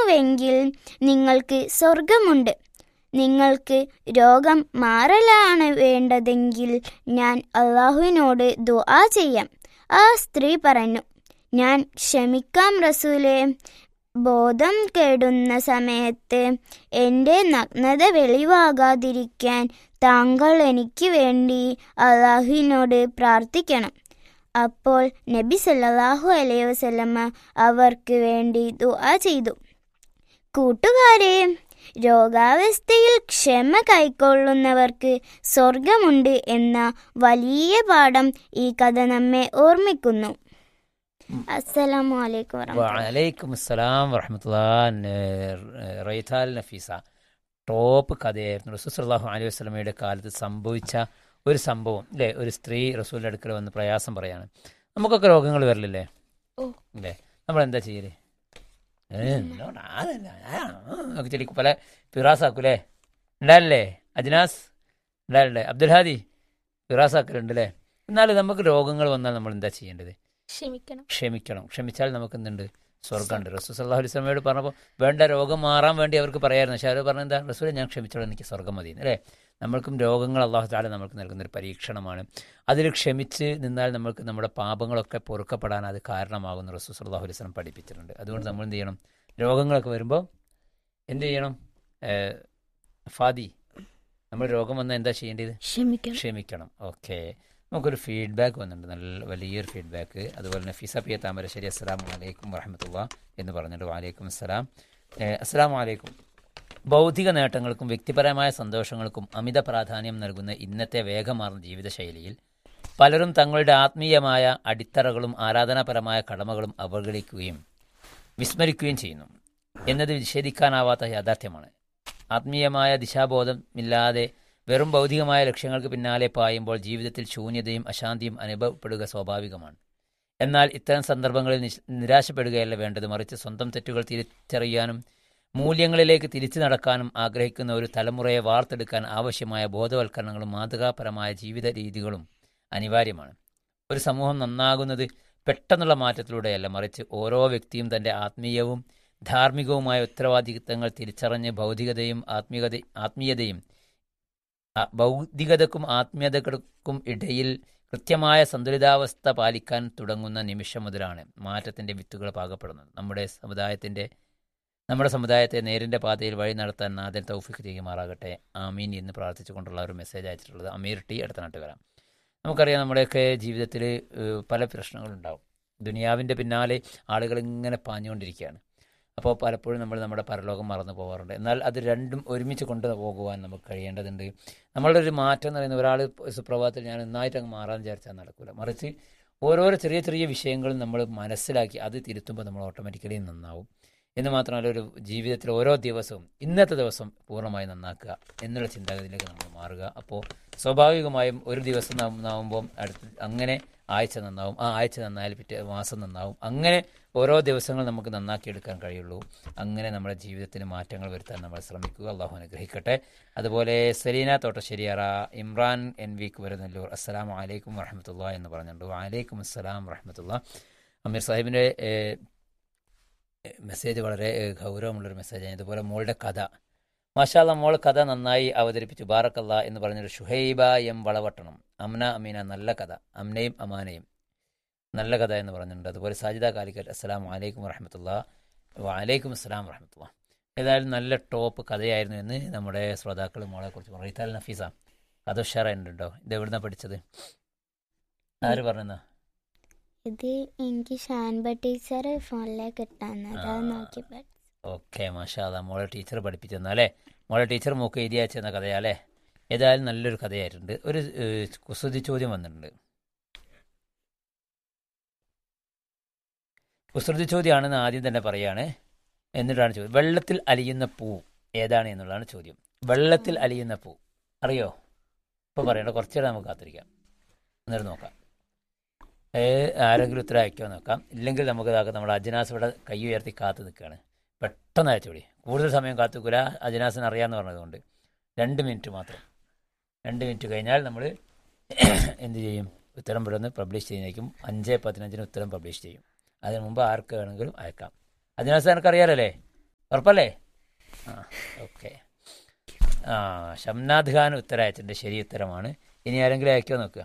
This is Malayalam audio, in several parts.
ചെയ്യുന്നുവെങ്കിൽ നിങ്ങൾക്ക് സ്വർഗമുണ്ട് നിങ്ങൾക്ക് രോഗം മാറലാണ് വേണ്ടതെങ്കിൽ ഞാൻ അള്ളാഹുവിനോട് ദുആ ചെയ്യാം ആ സ്ത്രീ പറഞ്ഞു ഞാൻ ക്ഷമിക്കാം റസൂലെ ബോധം കെടുന്ന സമയത്ത് എൻ്റെ നഗ്നത വെളിവാകാതിരിക്കാൻ താങ്കൾ എനിക്ക് വേണ്ടി അള്ളാഹുവിനോട് പ്രാർത്ഥിക്കണം അപ്പോൾ നബി സല്ലല്ലാഹു അലൈഹി വസല്ലമ അവർക്ക് വേണ്ടി ദുആ ചെയ്തു കൂട്ടുകാരെ രോഗാവസ്ഥയിൽ ക്ഷമ കൈക്കൊള്ളുന്നവർക്ക് സ്വർഗമുണ്ട് എന്ന വലിയ പാഠം ഈ കഥ നമ്മെ ഓർമ്മിക്കുന്നു അസ്സലാമു അലൈക്കും വറഹ്മത്തുള്ളാഹി. വലൈക്കും അസ്സലാം വറഹമത്തുള്ള റൈഥാൽ നഫീസ ടോപ്പ് കഥയായിരുന്നു റസൂൽ സല്ലല്ലാഹു അലൈഹി വസല്ലമയുടെ കാലത്ത് സംഭവിച്ച ഒരു സംഭവം അല്ലേ ഒരു സ്ത്രീ റസൂലിന്റെ അടുക്കൽ വന്ന് പ്രയാസം പറയാണ് നമുക്കൊക്കെ രോഗങ്ങൾ വരില്ലേ ഓ. അല്ലേ നമ്മൾ എന്താ ചെയ്യല് ഏ, എന്നോട് അതല്ല, ആ, ആ, ഒക്കെ ചെടി പല ഫിറാസാക്കൂലേ ഉണ്ടാവില്ലേ അജ്നാസ് ഉണ്ടാവില്ലേ അബ്ദുൽ ഹാദി ഫിറാസാക്കലുണ്ട് അല്ലേ എന്നാലും നമുക്ക് രോഗങ്ങൾ വന്നാൽ നമ്മൾ എന്താ ചെയ്യേണ്ടത് ക്ഷമിക്കണം ക്ഷമിക്കണം ക്ഷമിച്ചാൽ നമുക്ക് എന്തുണ്ട് സ്വർഗ്ഗമുണ്ട് റസൂൽ സല്ലാഹു അലൈഹി സ്വലമയോട് പറഞ്ഞപ്പോൾ വേണ്ട രോഗം മാറാൻ വേണ്ടി അവർക്ക് പറയായിരുന്നു പക്ഷേ അവർ പറഞ്ഞ എന്താ റസൂലെ ഞാൻ ക്ഷമിച്ചോളൂ എനിക്ക് സ്വർഗ്ഗം മതി അല്ലേ നമ്മൾക്കും രോഗങ്ങൾ അള്ളാഹു താല നമുക്ക് നൽകുന്ന ഒരു പരീക്ഷണമാണ് അതിൽ ക്ഷമിച്ച് നിന്നാൽ നമുക്ക് നമ്മുടെ പാപങ്ങളൊക്കെ പൊറുക്കപ്പെടാൻ അത് കാരണമാകുന്നു റസൂൽ സല്ലാഹു അലൈഹി സ്വലം പഠിപ്പിച്ചിട്ടുണ്ട് അതുകൊണ്ട് നമ്മൾ എന്ത് ചെയ്യണം രോഗങ്ങളൊക്കെ വരുമ്പോൾ എന്ത് ചെയ്യണം ഏഹ്, ഫാദി നമ്മൾ രോഗം വന്നാൽ എന്താ ചെയ്യേണ്ടത് ക്ഷമിക്കണം ക്ഷമിക്കണം ഓക്കെ നമുക്കൊരു ഫീഡ്ബാക്ക് വന്നിട്ടുണ്ട് നല്ല വലിയൊരു ഫീഡ്ബാക്ക് അതുപോലെ തന്നെ ഫിസ പി താമരശ്ശേരി അസ്സലാം വലൈക്കും വറഹമത്തുള്ള എന്ന് പറഞ്ഞിട്ട് വാലൈക്കും അസ്സലാം ഏഹ്, അസ്സലാം വലൈക്കും ഭൗതിക നേട്ടങ്ങൾക്കും വ്യക്തിപരമായ സന്തോഷങ്ങൾക്കും അമിത പ്രാധാന്യം നൽകുന്ന ഇന്നത്തെ വേഗമാർന്ന ജീവിതശൈലിയിൽ പലരും തങ്ങളുടെ ആത്മീയമായ അടിത്തറകളും ആരാധനാപരമായ കടമകളും അവഗണിക്കുകയും വിസ്മരിക്കുകയും ചെയ്യുന്നു എന്നത് നിഷേധിക്കാനാവാത്ത യാഥാർത്ഥ്യമാണ് ആത്മീയമായ ദിശാബോധം ഇല്ലാതെ വെറും ഭൗതികമായ ലക്ഷ്യങ്ങൾക്ക് പിന്നാലെ പായുമ്പോൾ ജീവിതത്തിൽ ശൂന്യതയും അശാന്തിയും അനുഭവപ്പെടുക സ്വാഭാവികമാണ് എന്നാൽ ഇത്തരം സന്ദർഭങ്ങളിൽ നിശ്- നിരാശപ്പെടുകയല്ല വേണ്ടത് മറിച്ച് സ്വന്തം തെറ്റുകൾ തിരിച്ചറിയാനും മൂല്യങ്ങളിലേക്ക് തിരിച്ചു നടക്കാനും ആഗ്രഹിക്കുന്ന ഒരു തലമുറയെ വാർത്തെടുക്കാൻ ആവശ്യമായ ബോധവൽക്കരണങ്ങളും മാതൃകാപരമായ ജീവിത രീതികളും അനിവാര്യമാണ് ഒരു സമൂഹം നന്നാകുന്നത് പെട്ടെന്നുള്ള മാറ്റത്തിലൂടെയല്ല മറിച്ച് ഓരോ വ്യക്തിയും തൻ്റെ ആത്മീയവും ധാർമ്മികവുമായ ഉത്തരവാദിത്തങ്ങൾ തിരിച്ചറിഞ്ഞ് ഭൗതികതയും ആത്മീയത ആത്മീയതയും ആ- ഭൗതികതക്കും ആത്മീയതകൾക്കും ഇടയിൽ കൃത്യമായ സന്തുലിതാവസ്ഥ പാലിക്കാൻ തുടങ്ങുന്ന നിമിഷം മുതലാണ് മാറ്റത്തിന്റെ വിത്തുകൾ പാകപ്പെടുന്നത് നമ്മുടെ സമുദായത്തിന്റെ നമ്മുടെ സമുദായത്തെ നേരിന്റെ പാതയിൽ വഴി നടത്താൻ നാഥൻ തൗഫിക്ക് ചെയ്യുമാറാകട്ടെ ആമീൻ എന്ന് പ്രാർത്ഥിച്ചുകൊണ്ടുള്ള ഒരു മെസ്സേജ് അയച്ചിട്ടുള്ളത് അമീർ ടി അടുത്ത നാട്ടുകാര നമുക്കറിയാം നമ്മുടെയൊക്കെ ജീവിതത്തിൽ പല പ്രശ്നങ്ങളുണ്ടാവും ദുനിയാവിൻ്റെ പിന്നാലെ ആളുകൾ ഇങ്ങനെ പാഞ്ഞുകൊണ്ടിരിക്കുകയാണ് അപ്പോൾ പലപ്പോഴും നമ്മൾ നമ്മുടെ പരലോകം മറന്നു പോകാറുണ്ട് എന്നാൽ അത് രണ്ടും ഒരുമിച്ച് കൊണ്ടു പോകുവാൻ നമുക്ക് കഴിയേണ്ടതുണ്ട് നമ്മളുടെ ഒരു മാറ്റം എന്ന് പറയുന്നത് ഒരാൾ സുപ്രഭാതത്തിൽ ഞാൻ നന്നായിട്ട് അങ്ങ് മാറാൻ വിചാരിച്ചാൽ നടക്കില്ല മറിച്ച് ഓരോരോ ചെറിയ ചെറിയ വിഷയങ്ങളും നമ്മൾ മനസ്സിലാക്കി അത് തിരുത്തുമ്പോൾ നമ്മൾ ഓട്ടോമാറ്റിക്കലി നന്നാവും എന്ന് മാത്രമല്ല ഒരു ജീവിതത്തിൽ ഓരോ ദിവസവും ഇന്നത്തെ ദിവസം പൂർണ്ണമായി നന്നാക്കുക എന്നുള്ള ചിന്താഗതിയിലേക്ക് നമ്മൾ മാറുക അപ്പോൾ സ്വാഭാവികമായും ഒരു ദിവസം നന്നാവുമ്പോൾ അടുത്ത് അങ്ങനെ ആഴ്ച നന്നാവും ആ ആഴ്ച നന്നായാൽ പിറ്റേ മാസം നന്നാവും അങ്ങനെ ഓരോ ദിവസങ്ങൾ നമുക്ക് നന്നാക്കിയെടുക്കാൻ കഴിയുള്ളൂ അങ്ങനെ നമ്മുടെ ജീവിതത്തിന് മാറ്റങ്ങൾ വരുത്താൻ നമ്മൾ ശ്രമിക്കുക അള്ളാഹു അനുഗ്രഹിക്കട്ടെ അതുപോലെ സലീന തോട്ടശ്ശേരിയറ ഇമ്രാൻ എൻ വി കുവരനെല്ലൂർ അസ്സലാം വലൈക്കും വറഹമത്തുള്ള എന്ന് പറഞ്ഞിട്ടുണ്ട് വലൈക്കും അസ്സലാം വറഹമത്തുള്ള അമീർ സാഹിബിൻ്റെ മെസ്സേജ് വളരെ ഏഹ്, ഗൗരവമുള്ളൊരു മെസ്സേജാണ് ഇതുപോലെ മോളുടെ കഥ മാഷാല്ല മോൾ കഥ നന്നായി അവതരിപ്പിച്ചു ബാറക്കല്ല എന്ന് പറഞ്ഞൊരു ഷുഹൈബ എം വളവട്ടണം അമ്ന അമീന നല്ല കഥ അമ്നയും അമാനയും നല്ല കഥ എന്ന് പറഞ്ഞിട്ടുണ്ട് അതുപോലെ സാജിദ കാലിക്കറ്റ് അസ്സലാം വലൈക്കും വറഹമത്തുള്ള വലൈക്കും അസ്സലാം വറഹമത്തുള്ള ഏതായാലും നല്ല ടോപ്പ് കഥയായിരുന്നു എന്ന് നമ്മുടെ ശ്രോതാക്കൾ മോളെ കുറിച്ച് പറഞ്ഞു റീത്താൽ നഫീസ കഥ ഉഷാറായിട്ടുണ്ടോ ഇത് എവിടുന്നാ പഠിച്ചത് ആര് പറഞ്ഞെന്നാ ഇത് എനിക്ക് ഷാൻബ ടീച്ചർ ഫോണിലേക്ക് ഇട്ടാന്ന് അതാ ആ. നോക്കി പഠിച്ചു ഓക്കെ മാഷാ അതാ മോളെ ടീച്ചർ പഠിപ്പിച്ചു തന്നാലേ മോളെ ടീച്ചർ മൂക്ക് എഴുതി അയച്ചെന്ന കഥയാലേ ഏതായാലും നല്ലൊരു കഥയായിട്ടുണ്ട് ഒരു ഏഹ്, കുസൃതി ചോദ്യം വന്നിട്ടുണ്ട് കുസൃതി ചോദ്യമാണെന്ന് ആദ്യം തന്നെ പറയാണ് എന്നിട്ടാണ് ചോദ്യം വെള്ളത്തിൽ അലിയുന്ന പൂ ഏതാണ് എന്നുള്ളതാണ് ചോദ്യം വെള്ളത്തിൽ അലിയുന്ന പൂ അറിയോ ഇപ്പോൾ പറയണ്ട കുറച്ചുകൂടെ നമുക്ക് കാത്തിരിക്കാം എന്നിട്ട് നോക്കാം ഏ, ആരെങ്കിലും ഉത്തരം അയക്കുമോ നോക്കാം ഇല്ലെങ്കിൽ നമുക്ക് ഇതാക്കാം നമ്മുടെ അജനാസ് ഇവിടെ കൈ ഉയർത്തി കാത്തു നിൽക്കുകയാണ് പെട്ടെന്ന് അയച്ചോടി കൂടുതൽ സമയം കാത്തുക്കൂല അജനാസിന് അറിയാമെന്ന് പറഞ്ഞതുകൊണ്ട് രണ്ട് മിനിറ്റ് മാത്രം രണ്ട് മിനിറ്റ് കഴിഞ്ഞാൽ നമ്മൾ എന്ത് ചെയ്യും ഉത്തരം ഇവിടെ പബ്ലിഷ് ചെയ്യുന്നതായിരിക്കും അഞ്ച് പതിനഞ്ചിന് ഉത്തരം പബ്ലിഷ് ചെയ്യും അതിന് മുമ്പ് ആർക്ക് വേണമെങ്കിലും അയക്കാം അജനാസ് എനിക്ക് അറിയാലല്ലേ ഉറപ്പല്ലേ ആ ഓക്കെ ആ ഷംനാഥ് ഖാൻ ഉത്തരം അയച്ചിട്ടുണ്ട് ശരി ഉത്തരമാണ് ഇനി ആരെങ്കിലും അയക്കോ നോക്കുക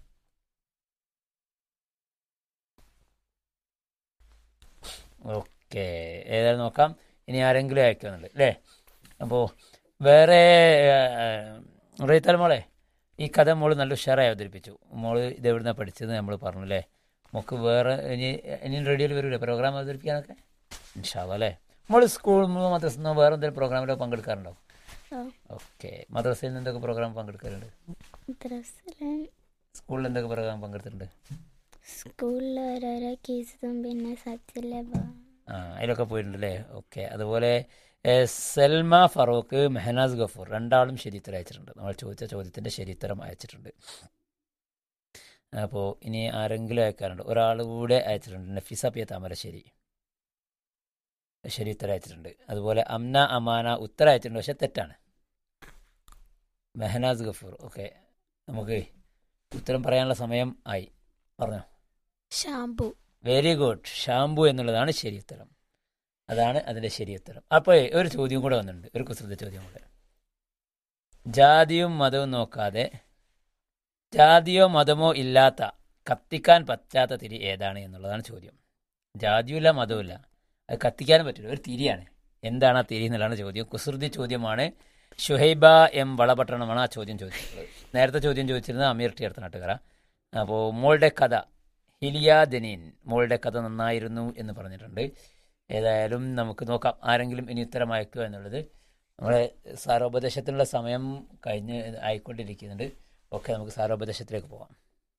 ഓക്കെ ഏതായാലും നോക്കാം ഇനി ആരെങ്കിലും അയക്കുന്നുണ്ട് അല്ലേ അപ്പോൾ വേറെ റീത്താൽ മോളെ ഈ കഥ മോള് നല്ല ഉഷാറായി അവതരിപ്പിച്ചു മോള് ഇത് എവിടുന്നാണ് പഠിച്ചത് നമ്മൾ പറഞ്ഞു അല്ലേ നമുക്ക് വേറെ ഇനി ഇനി റേഡിയോയിൽ വരൂലേ പ്രോഗ്രാം അവതരിപ്പിക്കാനൊക്കെ ഇൻഷാല്ല അല്ലേ മോള് സ്കൂൾ മദ്രസന്നോ വേറെ എന്തെങ്കിലും പ്രോഗ്രാമിലോ പങ്കെടുക്കാറുണ്ടോ ആ ഓക്കെ മദ്രസയിൽ നിന്ന് എന്തൊക്കെ പ്രോഗ്രാം പങ്കെടുക്കാറുണ്ട് മദ്രസയിലും സ്കൂളിൽ എന്തൊക്കെ പ്രോഗ്രാം പങ്കെടുത്തിട്ടുണ്ട് സ്കൂളിൽ ഓരോരോ കേസും പിന്നെ സത്യലഭ ആ അതിലൊക്കെ പോയിട്ടുണ്ടല്ലേ ഓക്കെ അതുപോലെ ഏ, സൽമ ഫറൂഖ് മെഹനാസ് ഗഫൂർ രണ്ടാളും ശരിത്തരം അയച്ചിട്ടുണ്ട് നമ്മൾ ചോദിച്ച ചോദ്യത്തിൻ്റെ ശരിത്തരം അയച്ചിട്ടുണ്ട് അപ്പോൾ ഇനി ആരെങ്കിലും അയക്കാറുണ്ട് ഒരാൾ കൂടെ അയച്ചിട്ടുണ്ട് നഫീസ പി താമരശ്ശേരി ശരിത്തരം അയച്ചിട്ടുണ്ട് അതുപോലെ അംന അമാന ഉത്തരം അയച്ചിട്ടുണ്ട് പക്ഷെ തെറ്റാണ് മെഹനാസ് ഗഫൂർ ഓക്കെ നമുക്ക് ഉത്തരം പറയാനുള്ള സമയം ആയി പറഞ്ഞോ ഷാംപു വെരി ഗുഡ് ഷാംപു എന്നുള്ളതാണ് ശരി ഉത്തരം അതാണ് അതിൻ്റെ ശരി ഉത്തരം അപ്പോൾ ഒരു ചോദ്യം കൂടെ വന്നിട്ടുണ്ട് ഒരു കുസൃത ചോദ്യം കൂടെ ജാതിയും മതവും നോക്കാതെ ജാതിയോ മതമോ ഇല്ലാത്ത കത്തിക്കാൻ പറ്റാത്ത തിരി ഏതാണ് എന്നുള്ളതാണ് ചോദ്യം ജാതിയുമില്ല മതവുമില്ല അത് കത്തിക്കാനും പറ്റില്ല ഒരു തിരിയാണ് എന്താണ് ആ തിരി എന്നുള്ളതാണ് ചോദ്യം കുസൃതി ചോദ്യമാണ് ഷുഹൈബ എം വളപട്ടണമാണ് ആ ചോദ്യം ചോദിച്ചിട്ടുള്ളത് നേരത്തെ ചോദ്യം ചോദിച്ചിരുന്നത് അമീർ ടി അടുത്തനാട്ടുകാര അപ്പോൾ മോളുടെ കഥ ഹിലിയ ദനീൻ മോളുടെ കഥ നന്നായിരുന്നു എന്ന് പറഞ്ഞിട്ടുണ്ട് ഏതായാലും നമുക്ക് നോക്കാം ആരെങ്കിലും ഇനി ഉത്തരം അയക്കുക എന്നുള്ളത് നമ്മളെ സാരോപദേശത്തിനുള്ള സമയം കഴിഞ്ഞ് ആയിക്കൊണ്ടിരിക്കുന്നുണ്ട് ഓക്കെ നമുക്ക് സാരോപദേശത്തിലേക്ക് പോകാം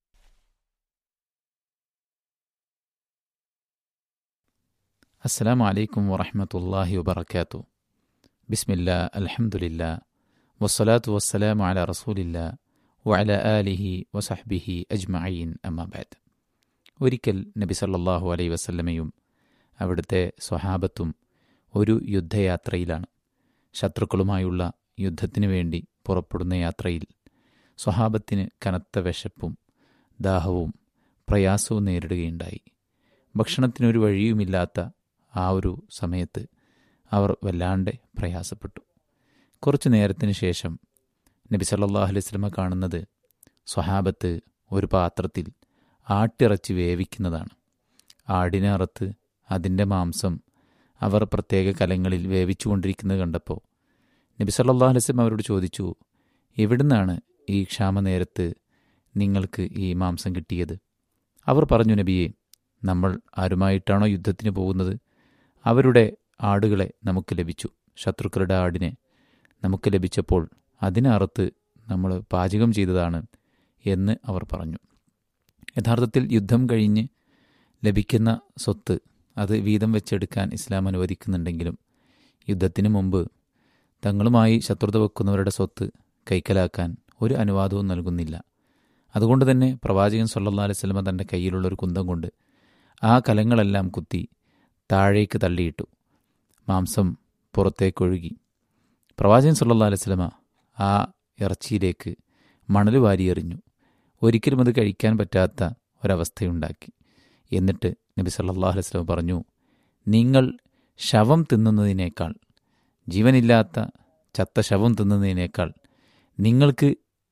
السلام عليكم ورحمة الله وبركاته بسم الله الحمد لله والصلاة والسلام على رسول الله وعلى آله وصحبه أجمعين أما بعد ഒരിക്കൽ നബി സല്ലല്ലാഹു അലൈ വസല്ലമയും അവിടുത്തെ സ്വഹാബത്തും ഒരു യുദ്ധയാത്രയിലാണ് ശത്രുക്കളുമായുള്ള യുദ്ധത്തിനു വേണ്ടി പുറപ്പെടുന്ന യാത്രയിൽ സ്വഹാബത്തിന് കനത്ത വിശപ്പും ദാഹവും പ്രയാസവും നേരിടുകയുണ്ടായി ഭക്ഷണത്തിനൊരു വഴിയുമില്ലാത്ത ആ ഒരു സമയത്ത് അവർ വല്ലാണ്ട് പ്രയാസപ്പെട്ടു കുറച്ചു നേരത്തിന് ശേഷം നബി സല്ലല്ലാഹു അലൈഹി വസല്ലമ കാണുന്നത് സ്വഹാബത്ത് ഒരു പാത്രത്തിൽ ആട്ടിറച്ചി വേവിക്കുന്നതാണ് ആടിനെ അറുത്ത് അതിൻ്റെ മാംസം അവർ പ്രത്യേക കലങ്ങളിൽ വേവിച്ചുകൊണ്ടിരിക്കുന്നത് കണ്ടപ്പോൾ നബി സല്ലല്ലാഹു അലൈഹി വസല്ലം അവരോട് ചോദിച്ചു എവിടുന്നാണ് ഈ ക്ഷാമനേരത്ത് നിങ്ങൾക്ക് ഈ മാംസം കിട്ടിയത് അവർ പറഞ്ഞു നബിയെ നമ്മൾ ആരുമായിട്ടാണോ യുദ്ധത്തിന് പോകുന്നത് അവരുടെ ആടുകളെ നമുക്ക് ലഭിച്ചു ശത്രുക്കളുടെ ആടിനെ നമുക്ക് ലഭിച്ചപ്പോൾ അതിനെ അറുത്ത് നമ്മൾ പാചകം ചെയ്തതാണ് എന്ന് അവർ പറഞ്ഞു യഥാർത്ഥത്തിൽ യുദ്ധം കഴിഞ്ഞ് ലഭിക്കുന്ന സ്വത്ത് അത് വീതം വെച്ചെടുക്കാൻ ഇസ്ലാം അനുവദിക്കുന്നുണ്ടെങ്കിലും യുദ്ധത്തിന് മുമ്പ് തങ്ങളുമായി ശത്രുത വെക്കുന്നവരുടെ സ്വത്ത് കൈക്കലാക്കാൻ ഒരു അനുവാദവും നൽകുന്നില്ല അതുകൊണ്ട് തന്നെ പ്രവാചകൻ സല്ലല്ലാഹു അലൈഹി വസല്ലമ തൻ്റെ കയ്യിലുള്ള ഒരു കുന്തം കൊണ്ട് ആ കലങ്ങളെല്ലാം കുത്തി താഴേക്ക് തള്ളിയിട്ടു മാംസം പുറത്തേക്കൊഴുകി പ്രവാചകൻ സല്ലല്ലാഹു അലൈഹി വസല്ലമ ആ ഇറച്ചിയിലേക്ക് മണൽ വാരിയെറിഞ്ഞു ഒരിക്കലും അത് കഴിക്കാൻ പറ്റാത്ത ഒരവസ്ഥയുണ്ടാക്കി എന്നിട്ട് നബി സല്ലല്ലാഹു അലൈഹി വസല്ലമ പറഞ്ഞു നിങ്ങൾ ശവം തിന്നുന്നതിനേക്കാൾ ജീവനില്ലാത്ത ചത്ത ശവം തിന്നുന്നതിനേക്കാൾ നിങ്ങൾക്ക്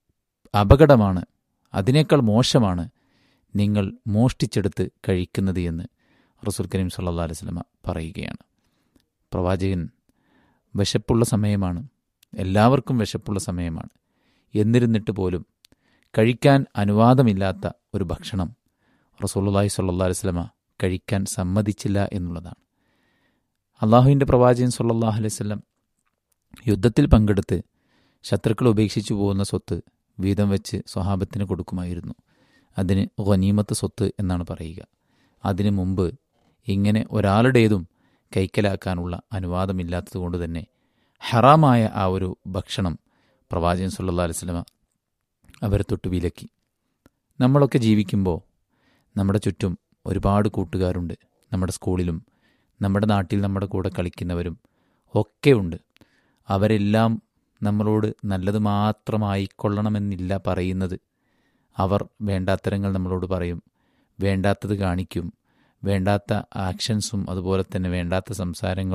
അപകടമാണ് അതിനേക്കാൾ മോശമാണ് നിങ്ങൾ മോഷ്ടിച്ചെടുത്ത് കഴിക്കുന്നത് എന്ന് റസൂൽ കരീം സല്ലല്ലാഹു അലൈഹി വസല്ലമ പറയുകയാണ് പ്രവാചകൻ വിശപ്പുള്ള സമയമാണ് എല്ലാവർക്കും വിശപ്പുള്ള സമയമാണ് എന്നിരുന്നിട്ട് പോലും കഴിക്കാൻ അനുവാദമില്ലാത്ത ഒരു ഭക്ഷണം റസൂലുള്ളാഹി സ്വല്ലല്ലാഹു അലൈഹി വസല്ലമ കഴിക്കാൻ സമ്മതിച്ചില്ല എന്നുള്ളതാണ് അള്ളാഹുവിൻ്റെ പ്രവാചകൻ സല്ലല്ലാഹു അലൈഹി വസല്ലം യുദ്ധത്തിൽ പങ്കെടുത്ത് ശത്രുക്കൾ ഉപേക്ഷിച്ചു പോകുന്ന സ്വത്ത് വീതം വെച്ച് സ്വഹാബത്തിന് കൊടുക്കുമായിരുന്നു അതിന് ഖനീമത്ത് സ്വത്ത് എന്നാണ് പറയുക അതിനു മുമ്പ് ഇങ്ങനെ ഒരാളുടേതും കൈക്കലാക്കാനുള്ള അനുവാദമില്ലാത്തതുകൊണ്ട് തന്നെ ഹറാമായ ആ ഒരു ഭക്ഷണം പ്രവാചകൻ സല്ലല്ലാഹു അലൈഹി വസല്ലമ അവരെ തൊട്ട് വിലക്കി നമ്മളൊക്കെ ജീവിക്കുമ്പോൾ നമ്മുടെ ചുറ്റും ഒരുപാട് കൂട്ടുകാരുണ്ട് നമ്മുടെ സ്കൂളിലും നമ്മുടെ നാട്ടിൽ നമ്മുടെ കൂടെ കളിക്കുന്നവരും ഒക്കെ ഉണ്ട് അവരെല്ലാം നമ്മളോട് നല്ലത് മാത്രമായിക്കൊള്ളണമെന്നില്ല പറയുന്നത് അവർ വേണ്ടാത്തരങ്ങൾ നമ്മളോട് പറയും വേണ്ടാത്തത് കാണിക്കും വേണ്ടാത്ത ആക്ഷൻസും അതുപോലെ തന്നെ വേണ്ടാത്ത സംസാരങ്ങളും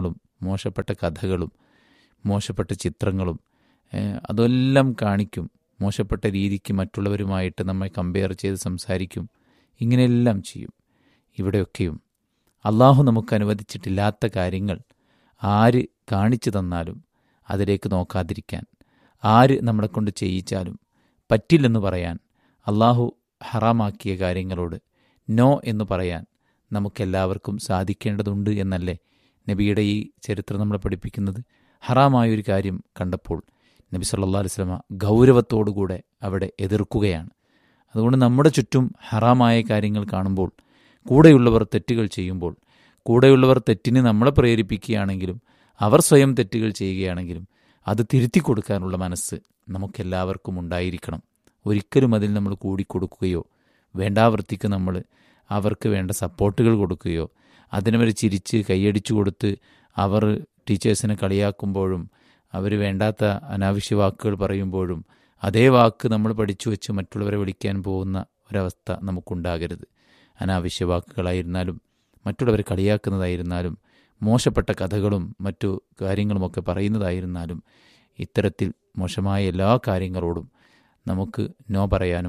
മോശപ്പെട്ട കഥകളും മോശപ്പെട്ട ചിത്രങ്ങളും ഏ, അതെല്ലാം കാണിക്കും മോശപ്പെട്ട രീതിക്ക് മറ്റുള്ളവരുമായിട്ട് നമ്മെ കമ്പയർ ചെയ്ത് സംസാരിക്കും ഇങ്ങനെയെല്ലാം ചെയ്യും ഇവിടെയൊക്കെയും അള്ളാഹു നമുക്ക് അനുവദിച്ചിട്ടില്ലാത്ത കാര്യങ്ങൾ ആര് കാണിച്ചു തന്നാലും അതിലേക്ക് നോക്കാതിരിക്കാൻ ആര് നമ്മളെ കൊണ്ട് ചെയ്യിച്ചാലും പറ്റില്ലെന്ന് പറയാൻ അള്ളാഹു ഹറാമാക്കിയ കാര്യങ്ങളോട് നോ എന്ന് പറയാൻ നമുക്കെല്ലാവർക്കും സാധിക്കേണ്ടതുണ്ട് എന്നല്ലേ നബിയുടെ ഈ ചരിത്രം നമ്മളെ പഠിപ്പിക്കുന്നത് ഹറാമായൊരു കാര്യം കണ്ടപ്പോൾ നബി സല്ലാ അലുസ്ലമ ഗൗരവത്തോടുകൂടെ അവിടെ എതിർക്കുകയാണ് അതുകൊണ്ട് നമ്മുടെ ചുറ്റും ഹറാമായ കാര്യങ്ങൾ കാണുമ്പോൾ കൂടെയുള്ളവർ തെറ്റുകൾ ചെയ്യുമ്പോൾ കൂടെയുള്ളവർ തെറ്റിന് നമ്മളെ പ്രേരിപ്പിക്കുകയാണെങ്കിലും അവർ സ്വയം തെറ്റുകൾ ചെയ്യുകയാണെങ്കിലും അത് തിരുത്തി കൊടുക്കാനുള്ള മനസ്സ് നമുക്കെല്ലാവർക്കും ഉണ്ടായിരിക്കണം ഒരിക്കലും അതിൽ നമ്മൾ കൂടിക്കൊടുക്കുകയോ വേണ്ടാവൃത്തിക്ക് നമ്മൾ അവർക്ക് വേണ്ട സപ്പോർട്ടുകൾ കൊടുക്കുകയോ അതിനവർ ചിരിച്ച് കൈയടിച്ചു കൊടുത്ത് അവർ ടീച്ചേഴ്സിനെ കളിയാക്കുമ്പോഴും അവർ വേണ്ടാത്ത അനാവശ്യ വാക്കുകൾ പറയുമ്പോഴും അതേ വാക്ക് നമ്മൾ പഠിച്ചു വെച്ച് മറ്റുള്ളവരെ വിളിക്കാൻ പോകുന്ന ഒരവസ്ഥ നമുക്കുണ്ടാകരുത് അനാവശ്യ വാക്കുകളായിരുന്നാലും മറ്റുള്ളവരെ കളിയാക്കുന്നതായിരുന്നാലും മോശപ്പെട്ട കഥകളും മറ്റു കാര്യങ്ങളുമൊക്കെ പറയുന്നതായിരുന്നാലും ഇത്തരത്തിൽ മോശമായ എല്ലാ കാര്യങ്ങളോടും നമുക്ക് നോ പറയാനും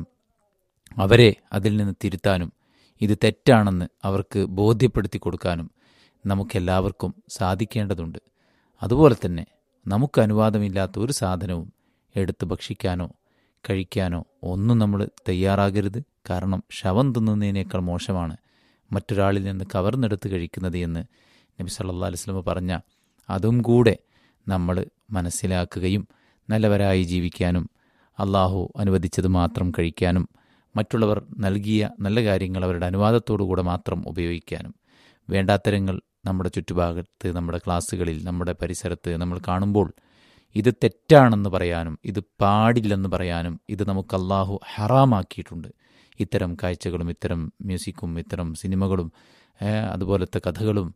അവരെ അതിൽ നിന്ന് തിരുത്താനും ഇത് തെറ്റാണെന്ന് അവർക്ക് ബോധ്യപ്പെടുത്തി കൊടുക്കാനും നമുക്കെല്ലാവർക്കും സാധിക്കേണ്ടതുണ്ട് അതുപോലെ തന്നെ നമുക്ക് അനുവാദമില്ലാത്ത ഒരു സാധനവും എടുത്ത് ഭക്ഷിക്കാനോ കഴിക്കാനോ ഒന്നും നമ്മൾ തയ്യാറാകരുത് കാരണം ശവം തിന്നുന്നതിനേക്കാൾ മോശമാണ് മറ്റൊരാളിൽ നിന്ന് കവർന്നെടുത്ത് കഴിക്കുന്നത് എന്ന് നബി സല്ലാ അലുസ്ലമ പറഞ്ഞ അതും കൂടെ നമ്മൾ മനസ്സിലാക്കുകയും നല്ലവരായി ജീവിക്കാനും അള്ളാഹു അനുവദിച്ചത് മാത്രം കഴിക്കാനും മറ്റുള്ളവർ നൽകിയ നല്ല കാര്യങ്ങൾ അവരുടെ അനുവാദത്തോടുകൂടെ മാത്രം ഉപയോഗിക്കാനും വേണ്ടാത്തരങ്ങൾ നമ്മുടെ ചുറ്റുഭാഗത്ത് നമ്മുടെ ക്ലാസ്സുകളിൽ നമ്മുടെ പരിസരത്ത് നമ്മൾ കാണുമ്പോൾ ഇത് തെറ്റാണെന്ന് പറയാനും ഇത് പാടില്ലെന്ന് പറയാനും ഇത് നമുക്ക് അള്ളാഹു ഹറാമാക്കിയിട്ടുണ്ട് ഇത്തരം കാഴ്ചകളും ഇത്തരം മ്യൂസിക്കും ഇത്തരം സിനിമകളും അതുപോലത്തെ കഥകളും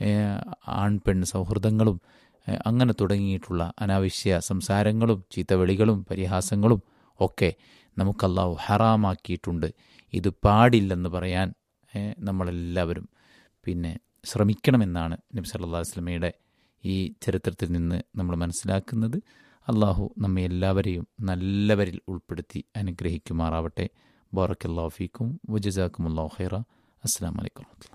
ആൺ പെൺ സൗഹൃദങ്ങളും അങ്ങനെ തുടങ്ങിയിട്ടുള്ള അനാവശ്യ സംസാരങ്ങളും ചീത്തവിളികളും പരിഹാസങ്ങളും ഒക്കെ നമുക്ക് അള്ളാഹു ഹറാമാക്കിയിട്ടുണ്ട് ഇത് പാടില്ലെന്ന് പറയാൻ നമ്മളെല്ലാവരും പിന്നെ ശ്രമിക്കണമെന്നാണ് നബി സല്ലാ വസ്ലമയുടെ ഈ ചരിത്രത്തിൽ നിന്ന് നമ്മൾ മനസ്സിലാക്കുന്നത് അള്ളാഹു നമ്മെ എല്ലാവരെയും നല്ലവരിൽ ഉൾപ്പെടുത്തി അനുഗ്രഹിക്കുമാറാവട്ടെ ബാറക്കല്ലാഫിക്കും വജസാക്കും അള്ളാഹു ഖൈറ അസ്സാം വലൈക്കും വർഹമത്തുള്ള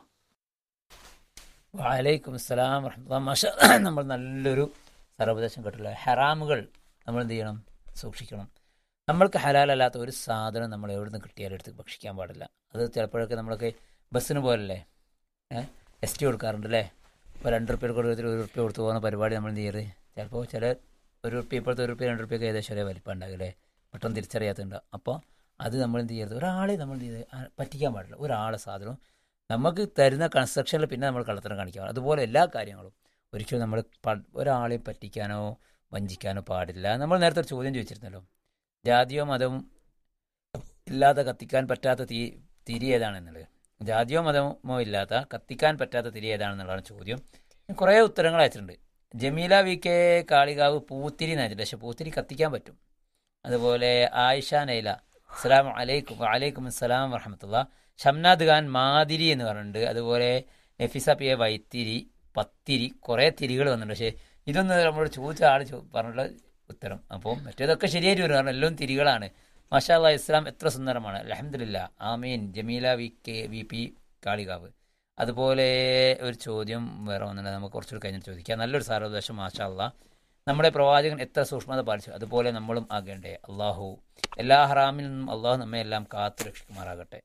വാലൈക്കും അസ്സലാം വർഹമത്തുള്ള മാഷ നമ്മൾ നല്ലൊരു സർവദേശം കേട്ടില്ല ഹറാമുകൾ നമ്മൾ എന്ത് ചെയ്യണം സൂക്ഷിക്കണം നമ്മൾക്ക് ഹലാലല്ലാത്ത ഒരു സാധനം നമ്മൾ എവിടെ നിന്ന് കിട്ടിയാലും എടുത്ത് ഭക്ഷിക്കാൻ പാടില്ല അത് ചിലപ്പോഴൊക്കെ നമ്മളൊക്കെ ബസ്സിന് പോലല്ലേ ഏഹ് എസ് ടി കൊടുക്കാറുണ്ട് അല്ലേ ഇപ്പോൾ രണ്ട് റുപ്യ കൊടുത്തിട്ട് ഒരു റുപ്യ കൊടുത്ത് പോകുന്ന പരിപാടി നമ്മൾ എന്ത് ചെയ്യരുത് ചിലപ്പോൾ ചില ഒരു റുപ്യ ഇപ്പോഴത്തെ ഒരു റുപ്യ രണ്ട് റുപ്യൊക്കെ ഏകദേശം ഒരേ വലിപ്പം ഉണ്ടാകില്ലേ പെട്ടെന്ന് തിരിച്ചറിയാത്തുണ്ട് അപ്പോൾ അത് നമ്മൾ എന്ത് ചെയ്യരുത് ഒരാളെ നമ്മൾ എന്ത് ചെയ്ത് പറ്റിക്കാൻ പാടില്ല ഒരാളെ സാധനവും നമുക്ക് തരുന്ന കൺസ്ട്രക്ഷനിൽ പിന്നെ നമ്മൾ കള്ളത്തരം കാണിക്കാൻ അതുപോലെ എല്ലാ കാര്യങ്ങളും ഒരിക്കലും നമ്മൾ ഒരാളെ പറ്റിക്കാനോ വഞ്ചിക്കാനോ പാടില്ല നമ്മൾ നേരത്തെ ഒരു ചോദ്യം ചോദിച്ചിരുന്നല്ലോ ജാതിയോ മതവും ഇല്ലാതെ കത്തിക്കാൻ പറ്റാത്ത തീ തിരി ഏതാണെന്നുള്ളത് ജാതിയോ മതമോ ഇല്ലാത്ത കത്തിക്കാൻ പറ്റാത്ത തിരി ഏതാണെന്നുള്ളതാണ് ചോദ്യം കുറേ ഉത്തരങ്ങൾ അയച്ചിട്ടുണ്ട് ജമീല വി കെ കാളികാവ് പൂത്തിരി നയിച്ചിട്ടുണ്ട് പക്ഷെ പൂത്തിരി കത്തിക്കാൻ പറ്റും അതുപോലെ ആയിഷ നൈല അസ്സാം അലൈക്കും വലൈക്കും അസ്സലാം വറഹമത്തുള്ള ഷംനാദ് ഖാൻ മാതിരി എന്ന് പറഞ്ഞിട്ടുണ്ട് അതുപോലെ നഫീസ പി എ വൈത്തിരി പത്തിരി കുറേ തിരികൾ വന്നിട്ടുണ്ട് പക്ഷേ ഇതൊന്നും നമ്മളോട് ചോദിച്ച ആൾ പറഞ്ഞിട്ടുള്ള ഉത്തരം അപ്പോൾ മറ്റേതൊക്കെ ശരിയായിട്ട് വരും കാരണം എല്ലാം തിരികളാണ് മാഷാ അല്ലാ ഇസ്ലാം എത്ര സുന്ദരമാണ് അലഹമില്ല ആമീൻ Jameela V K V P Kalikavu അതുപോലെ ഒരു ചോദ്യം വേറെ വന്നിട്ട് നമുക്ക് കുറച്ചുകൂടി കഴിഞ്ഞിട്ട് ചോദിക്കാം നല്ലൊരു സാരോദേശം മാഷാ അല്ലാ നമ്മുടെ പ്രവാചകൻ എത്ര സൂക്ഷ്മത പാലിച്ചു അതുപോലെ നമ്മളും ആകേണ്ടേ അള്ളാഹു എല്ലാ ഹറാമിൽ നിന്നും അള്ളാഹു നമ്മെ എല്ലാം കാത്തു രക്ഷിക്കുമാറാകട്ടെ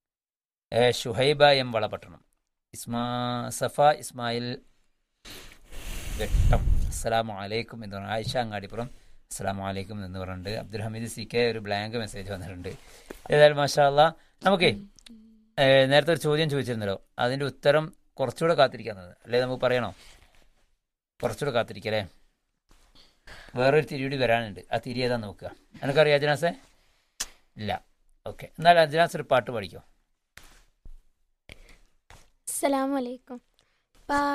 ഷുഹൈബ എം വളപട്ടണം ഇസ്മാ സഫ ഇസ്മായിൽ വെട്ടം അസ്സലാമു അലൈക്കും എന്ന് പറഞ്ഞു ആയിഷ അങ്ങാടിപ്പുറം അസ്സലാമു അലൈക്കും എന്ന് പറഞ്ഞിട്ടുണ്ട് അബ്ദുൽ ഹമീദ് സി കെ ഒരു ബ്ലാങ്ക് മെസ്സേജ് വന്നിട്ടുണ്ട് ഏതായാലും മാഷാ അല്ലാ നമുക്കേ നേരത്തെ ഒരു ചോദ്യം ചോദിച്ചിരുന്നല്ലോ അതിൻ്റെ ഉത്തരം കുറച്ചുകൂടെ കാത്തിരിക്കുന്നത് അല്ലേ നമുക്ക് പറയണോ കുറച്ചുകൂടെ കാത്തിരിക്കല്ലേ വേറൊരു തിരിയൂടി വരാനുണ്ട് ആ തിരി ഏതാ നോക്കുക എനിക്കറിയാം അജനാസെ ഇല്ല ഓക്കെ എന്നാൽ അജനാസ് ഒരു പാട്ട് പഠിക്കോ അസ്സലാമലൈക്കും